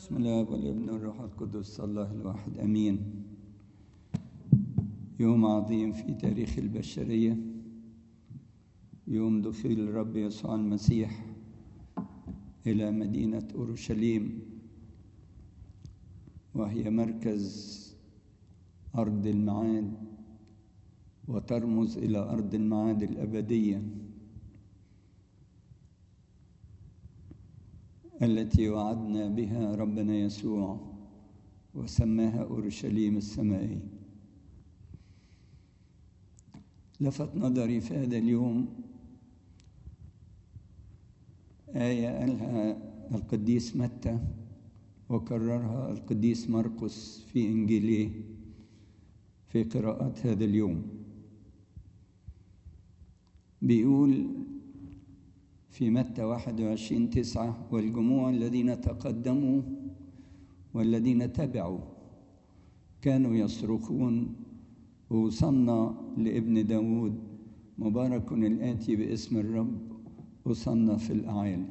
بسم الله والابن والروح القدس الله الواحد امين يوم عظيم في تاريخ البشريه يوم دخول الرب يسوع المسيح الى مدينه اورشليم وهي مركز ارض المعاد وترمز الى ارض المعاد الابديه التي وعدنا بها ربنا يسوع وسماها اورشليم السمائيه لفت نظري في هذا اليوم ايه قالها القديس متى وكررها القديس مرقس في انجيليه في قراءات هذا اليوم بيقول في متى واحد وعشرين تسعة والجموع الذين تقدموا والذين تبعوا كانوا يصرخون وصلنا لابن داود مبارك الآتي باسم الرب وصلنا في الأعالي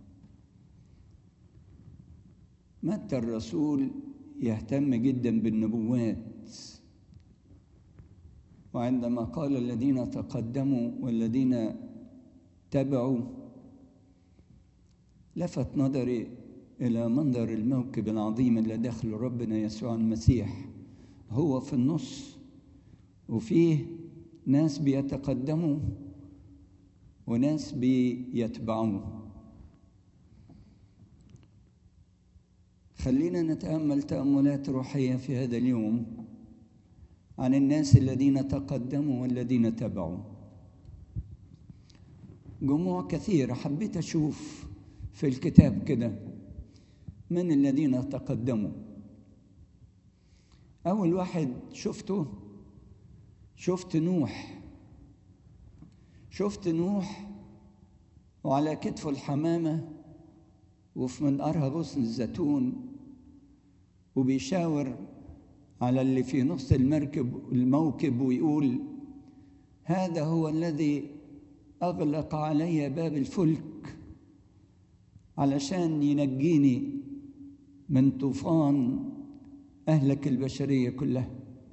متى الرسول يهتم جدا بالنبوات وعندما قال الذين تقدموا والذين تبعوا لفت نظري إلى منظر الموكب العظيم اللي دخل ربنا يسوع المسيح هو في النص وفيه ناس بيتقدموا وناس بيتبعوه خلينا نتأمل تأملات روحية في هذا اليوم عن الناس الذين تقدموا والذين تبعوا جموع كثيرة حبيت أشوف في الكتاب كده من الذين تقدموا أول واحد شفته شفت نوح شفت نوح وعلى كتفه الحمامة وفي منقرها غصن الزيتون وبيشاور على اللي في نص المركب الموكب ويقول هذا هو الذي أغلق علي باب الفلك علشان ينجيني من طوفان أهلك البشرية كلها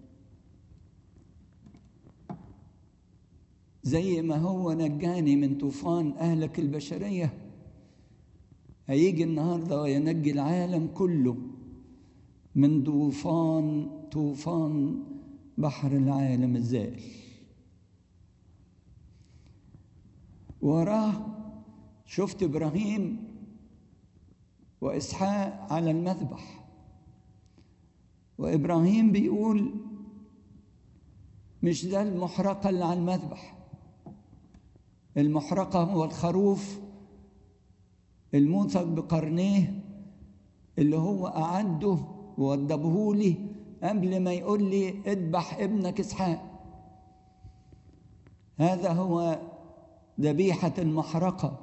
زي ما هو نجاني من طوفان أهلك البشرية هيجي النهاردة وينجي العالم كله من طوفان طوفان بحر العالم الزائل وراه شفت ابراهيم واسحاق على المذبح وابراهيم بيقول مش ده المحرقه اللي على المذبح المحرقه هو الخروف الموثق بقرنيه اللي هو اعده ووضبه لي قبل ما يقول لي اذبح ابنك اسحاق هذا هو ذبيحة المحرقة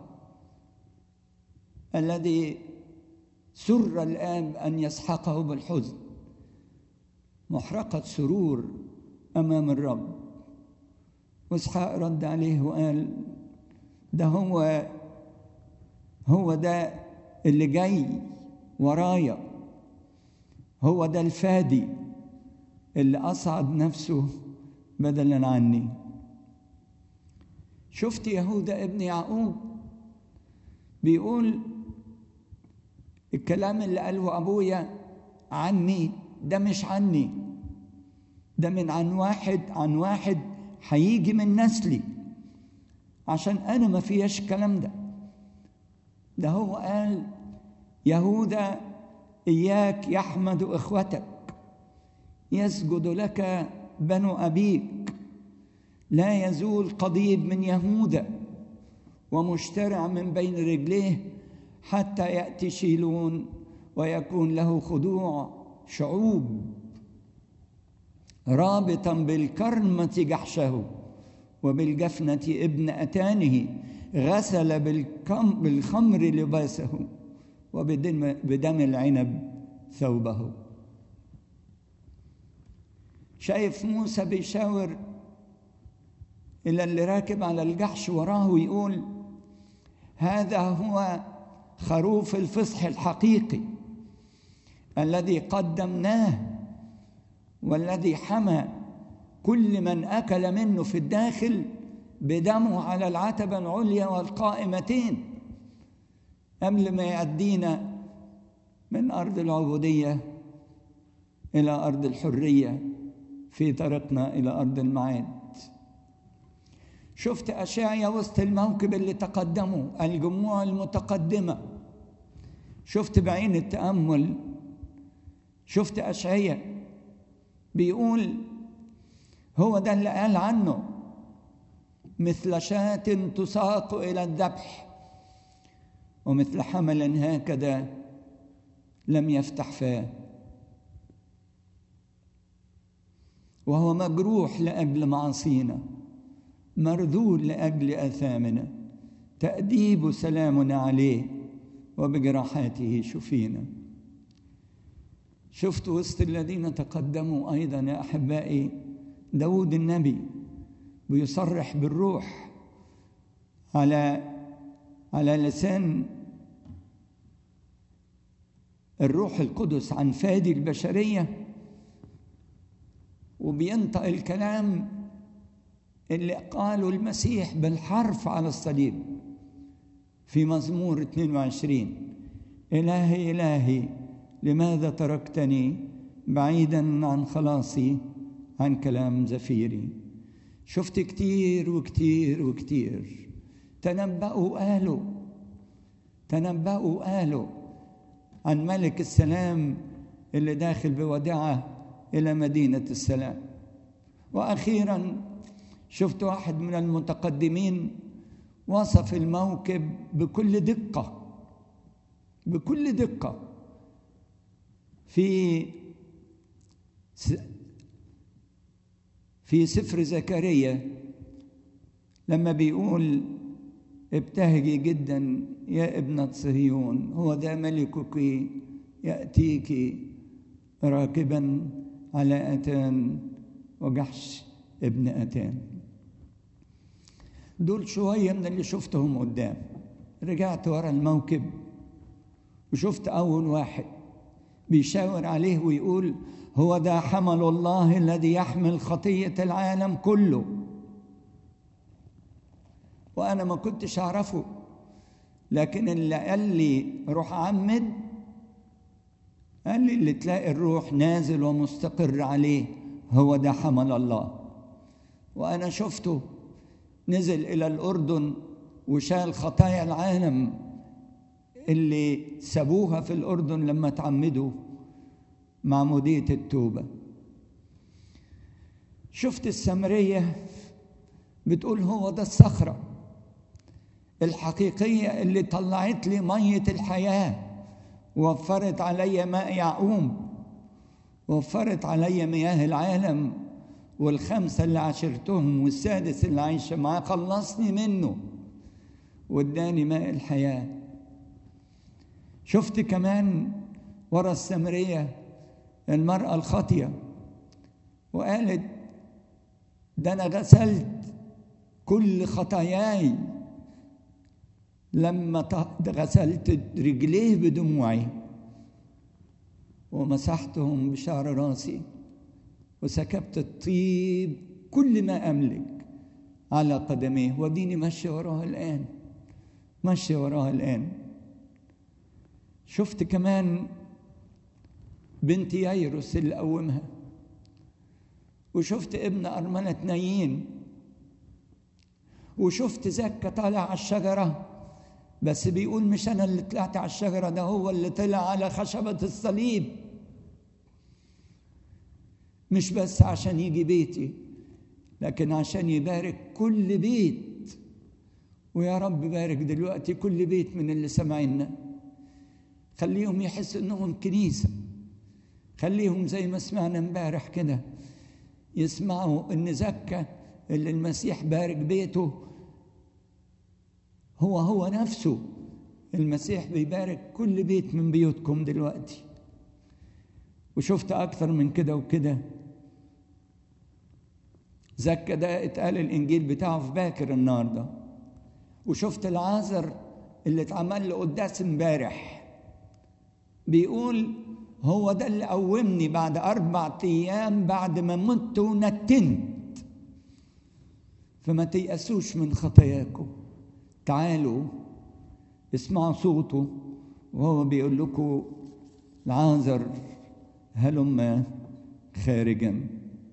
الذي سر الآب أن يسحقه بالحزن محرقة سرور أمام الرب وإسحاق رد عليه وقال ده هو هو ده اللي جاي ورايا هو ده الفادي اللي أصعد نفسه بدلا عني شفت يهوذا ابن يعقوب بيقول الكلام اللي قاله ابويا عني ده مش عني ده من عن واحد عن واحد هيجي من نسلي عشان انا ما فيهاش الكلام ده ده هو قال يهوذا اياك يحمد اخوتك يسجد لك بنو ابيك لا يزول قضيب من يهوذا ومشترع من بين رجليه حتى ياتي شيلون ويكون له خضوع شعوب رابطا بالكرمة جحشه وبالجفنة ابن أتانه غسل بالكم بالخمر لباسه وبدم بدم العنب ثوبه شايف موسى بيشاور إلى اللي راكب على الجحش وراه ويقول هذا هو خروف الفصح الحقيقي الذي قدمناه والذي حمى كل من اكل منه في الداخل بدمه على العتبه العليا والقائمتين قبل ما يأدينا من ارض العبوديه الى ارض الحريه في طريقنا الى ارض المعاد شفت اشعيا وسط الموكب اللي تقدموا الجموع المتقدمه شفت بعين التامل شفت اشعيا بيقول هو ده اللي قال عنه مثل شاة تساق إلى الذبح ومثل حمل هكذا لم يفتح فاه وهو مجروح لأجل معاصينا مرذول لأجل آثامنا تأديب سلامنا عليه وبجراحاته شفينا شفت وسط الذين تقدموا أيضا يا أحبائي داود النبي بيصرح بالروح على على لسان الروح القدس عن فادي البشرية وبينطق الكلام اللي قاله المسيح بالحرف على الصليب في مزمور 22 إلهي إلهي لماذا تركتني بعيدا عن خلاصي عن كلام زفيري شفت كتير وكتير وكتير تنبأوا قالوا تنبأوا قالوا عن ملك السلام اللي داخل بوداعة إلى مدينة السلام وأخيرا شفت واحد من المتقدمين وصف الموكب بكل دقة بكل دقة في في سفر زكريا لما بيقول ابتهجي جدا يا ابنة صهيون هو ده ملكك يأتيك راكبا على أتان وجحش ابن أتان دول شوية من اللي شفتهم قدام رجعت ورا الموكب وشفت أول واحد بيشاور عليه ويقول هو ده حمل الله الذي يحمل خطية العالم كله وأنا ما كنتش أعرفه لكن اللي قال لي روح عمد قال لي اللي تلاقي الروح نازل ومستقر عليه هو ده حمل الله وأنا شفته نزل إلى الأردن وشال خطايا العالم اللي سابوها في الأردن لما تعمدوا معمودية التوبة شفت السمرية بتقول هو ده الصخرة الحقيقية اللي طلعت لي مية الحياة ووفرت علي ماء يعقوم ووفرت علي مياه العالم والخمسة اللي عشرتهم والسادس اللي عايشة معاه خلصني منه واداني ماء الحياة شفت كمان ورا السمرية المرأة الخاطية وقالت ده أنا غسلت كل خطاياي لما غسلت رجليه بدموعي ومسحتهم بشعر راسي وسكبت الطيب كل ما أملك على قدميه وديني ماشية وراها الآن ماشية وراها الآن شفت كمان بنت ييروس اللي قومها وشفت ابن أرملة نايين وشفت زكا طالع على الشجرة بس بيقول مش أنا اللي طلعت على الشجرة ده هو اللي طلع على خشبة الصليب مش بس عشان يجي بيتي لكن عشان يبارك كل بيت ويا رب بارك دلوقتي كل بيت من اللي سمعنا خليهم يحسوا انهم كنيسه خليهم زي ما سمعنا امبارح كده يسمعوا ان زكا اللي المسيح بارك بيته هو هو نفسه المسيح بيبارك كل بيت من بيوتكم دلوقتي وشفت اكثر من كده وكده زكا ده اتقال الانجيل بتاعه في باكر النهارده وشفت العازر اللي اتعمل له قداس امبارح بيقول هو ده اللي قومني بعد أربع أيام بعد ما مت ونتنت فما تيأسوش من خطاياكم تعالوا اسمعوا صوته وهو بيقول لكم العازر هلم خارجا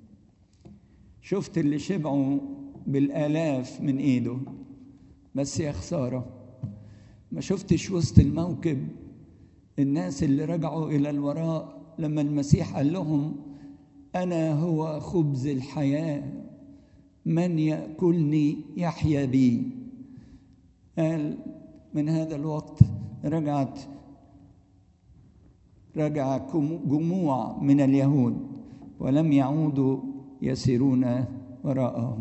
شفت اللي شبعوا بالآلاف من إيده بس يا خسارة ما شفتش وسط الموكب الناس اللي رجعوا إلى الوراء لما المسيح قال لهم أنا هو خبز الحياة من يأكلني يحيا بي قال من هذا الوقت رجعت رجع جموع من اليهود ولم يعودوا يسيرون وراءهم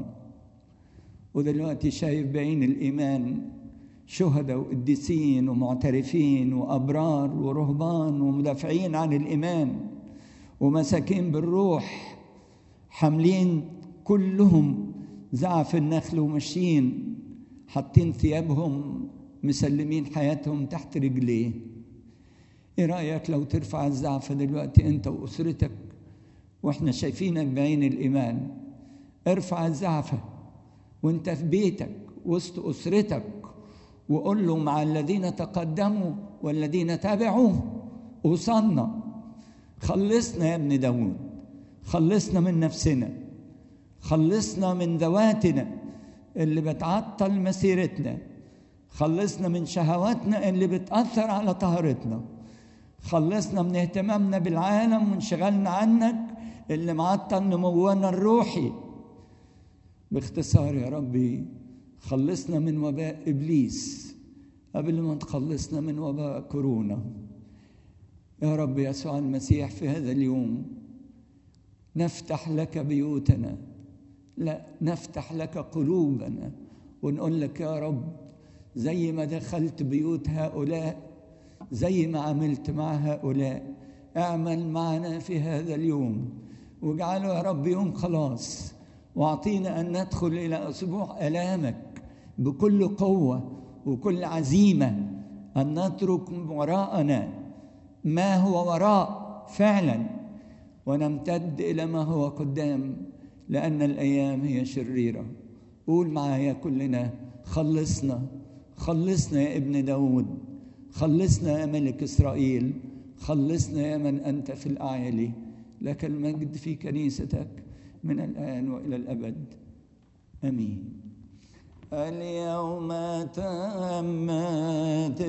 ودلوقتي شايف بعين الإيمان شهداء وقديسين ومعترفين وأبرار ورهبان ومدافعين عن الإيمان ومساكين بالروح حاملين كلهم زعف النخل وماشيين حاطين ثيابهم مسلمين حياتهم تحت رجليه ايه رايك لو ترفع الزعف دلوقتي انت واسرتك واحنا شايفينك بعين الايمان ارفع الزعفه وانت في بيتك وسط اسرتك وقول له مع الذين تقدموا والذين تابعوا وصلنا خلصنا يا ابن داود خلصنا من نفسنا خلصنا من ذواتنا اللي بتعطل مسيرتنا خلصنا من شهواتنا اللي بتأثر على طهارتنا خلصنا من اهتمامنا بالعالم وانشغالنا عنك اللي معطل نمونا الروحي باختصار يا ربي خلصنا من وباء ابليس قبل ما تخلصنا من وباء كورونا يا رب يسوع المسيح في هذا اليوم نفتح لك بيوتنا لا نفتح لك قلوبنا ونقول لك يا رب زي ما دخلت بيوت هؤلاء زي ما عملت مع هؤلاء اعمل معنا في هذا اليوم واجعله يا رب يوم خلاص واعطينا ان ندخل الى اسبوع الامك بكل قوه وكل عزيمه ان نترك وراءنا ما هو وراء فعلا ونمتد الى ما هو قدام لان الايام هي شريره قول معايا كلنا خلصنا خلصنا يا ابن داود خلصنا يا ملك إسرائيل خلصنا يا من أنت في الأعالي لك المجد في كنيستك من الآن وإلى الأبد آمين اليوم تمت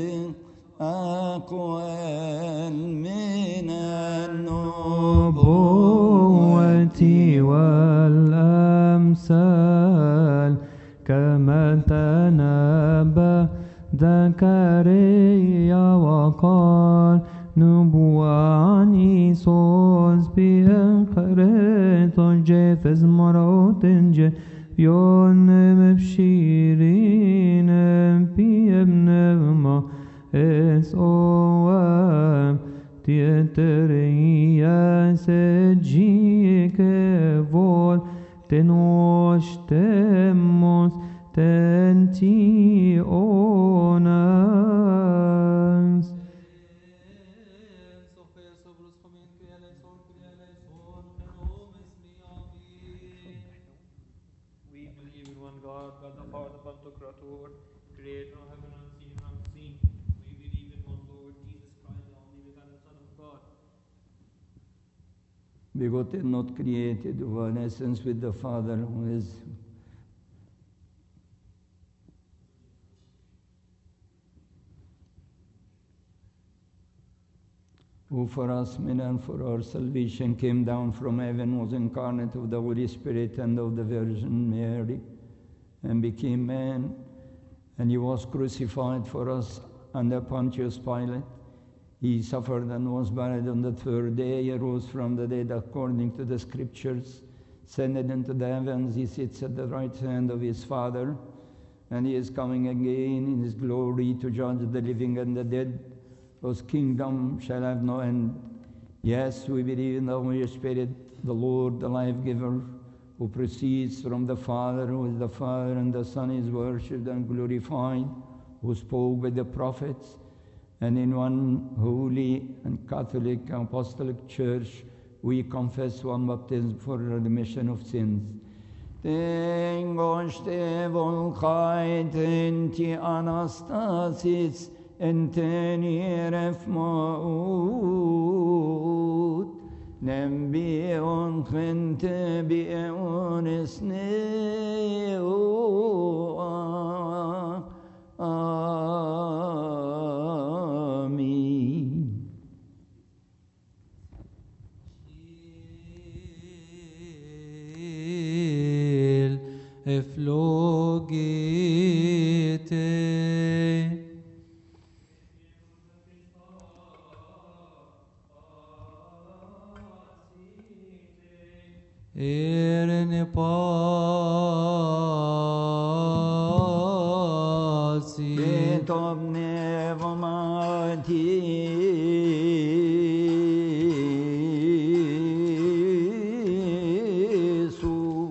أقوال من النبوة والأمثال كما تنبأ زكريا وقال نبوة عن إيسوس بأخرة جيفز مرات جي يون مبشرين بابن ما اس او تيتريا سجيك فول تنوش تموس تنتي اوناس We believe in one God, God the Father, Pantocrator, creator of heaven and seen and unseen. We believe in one Lord, Jesus Christ, the only begotten Son of God. begotten, not created, one essence with the Father who is who for us men and for our salvation came down from heaven, was incarnate of the Holy Spirit and of the Virgin Mary, and became man, and he was crucified for us under Pontius Pilate. He suffered and was buried on the third day. He rose from the dead according to the scriptures, ascended into the heavens. He sits at the right hand of his Father, and he is coming again in his glory to judge the living and the dead, whose kingdom shall have no end. Yes, we believe in the Holy Spirit, the Lord, the life giver, who proceeds from the Father, who is the Father, and the Son is worshipped and glorified, who spoke with the prophets. and in one holy and Catholic and Apostolic Church, we confess one baptism for remission of sins. Tengosh te volchait enti anastasis enteni ref maut nem bion chente bion esneu Amen. Il efflogite. Erne pa